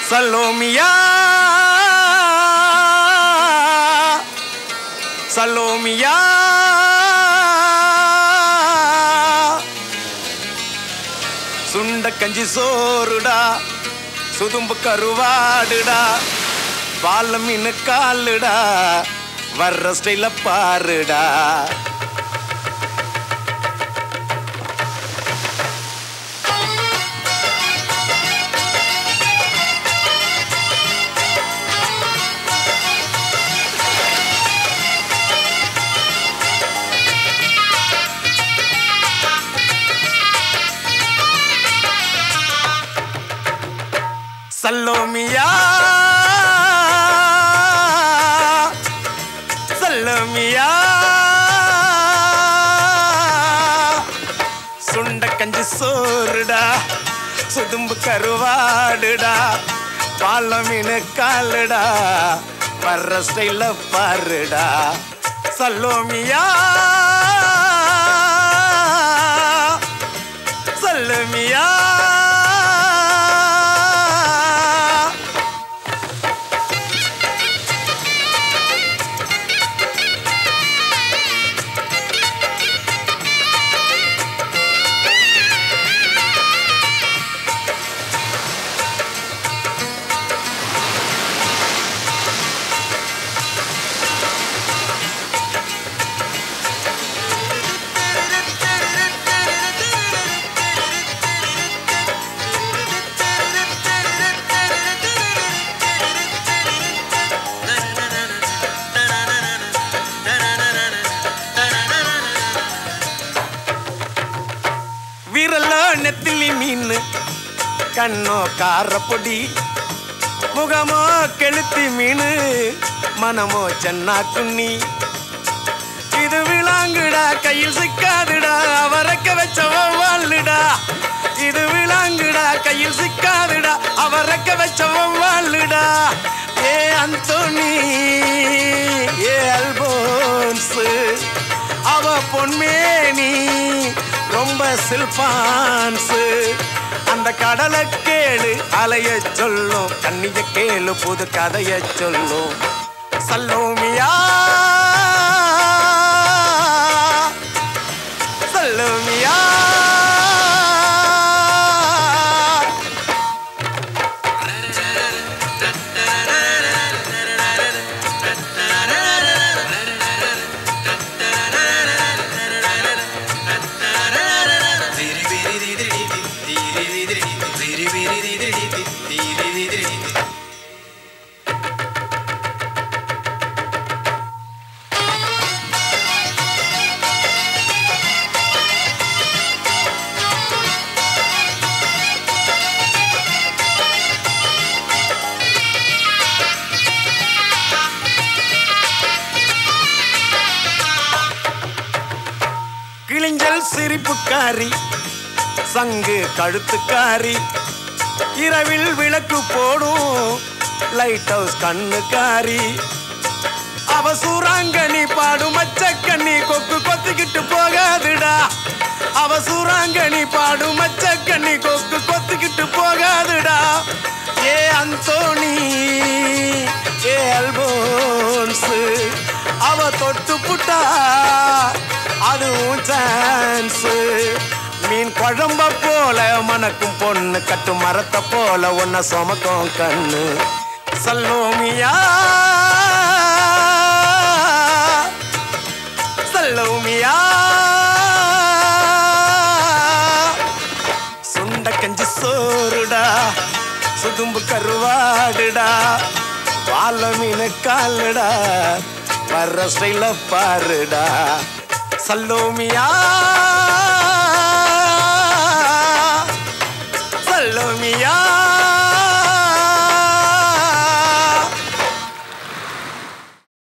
சலோமியா சலோமியா சுண்ட கஞ்சி சோறுடா சுதும்பு கருவாடுடா பால மீன் காலுடா வர்ற ஸ்டைல பாருடா சல்லோமியா சல்லோமியா சுண்ட கஞ்சி சோறுடா சுதும்பு கருவாடுடா பால மீன் காலுடா வர்ற ஸ்டைல பாருடா சல்லோமியா சல்லோமியா விரலோ நெத்திலி மீன் கண்ணோ காரப்பொடி முகமோ கெளுத்தி மீன் மனமோ சென்னா குன்னி இது விளாங்குடா கையில் சிக்காதுடா அவரக்க வச்ச வாழுடா இது விளாங்குடா கையில் சிக்காதுடா அவரக்க வச்ச வாழுடா ஏ அந்தோனி ஏ அல்போன்ஸ் அவ பொன்மேனி ரொம்ப சில்பான்ஸ் அந்த கடலை கேளு அலைய சொல்லும் கண்ணிய கேளு புது கதைய சொல்லும் சல்லோமியா சல்லோமியா கிழிஞ்சல் சிரிப்புக்காரி சங்கு கழுத்துக்காரி இரவில் விளக்கு போடும் லைட் ஹவுஸ் கண்ணுக்காரி அவ சூறாங்கண்ணி பாடும் மச்சக்கண்ணி கொக்கு கொத்திக்கிட்டு போகாதுடா அவ சூறாங்கண்ணி பாடும் மச்சக்கண்ணி கொக்கு கொத்திக்கிட்டு போகாதுடா ஏ அந்தோணி ஏ அல்போன்ஸ் அவ தொட்டு புட்டா அதுவும் சான்ஸ் மீன் குழம்ப போல மணக்கும் பொண்ணு கட்டு மரத்தை போல உன்னை சுமக்கும் கண்ணு சல்லோமியா சல்லோமியா சுண்ட கஞ்சி சோறுடா சுதும்பு கருவாடுடா பால மீன் காலுடா வர்ற ஸ்டைல பாருடா சல்லோமியா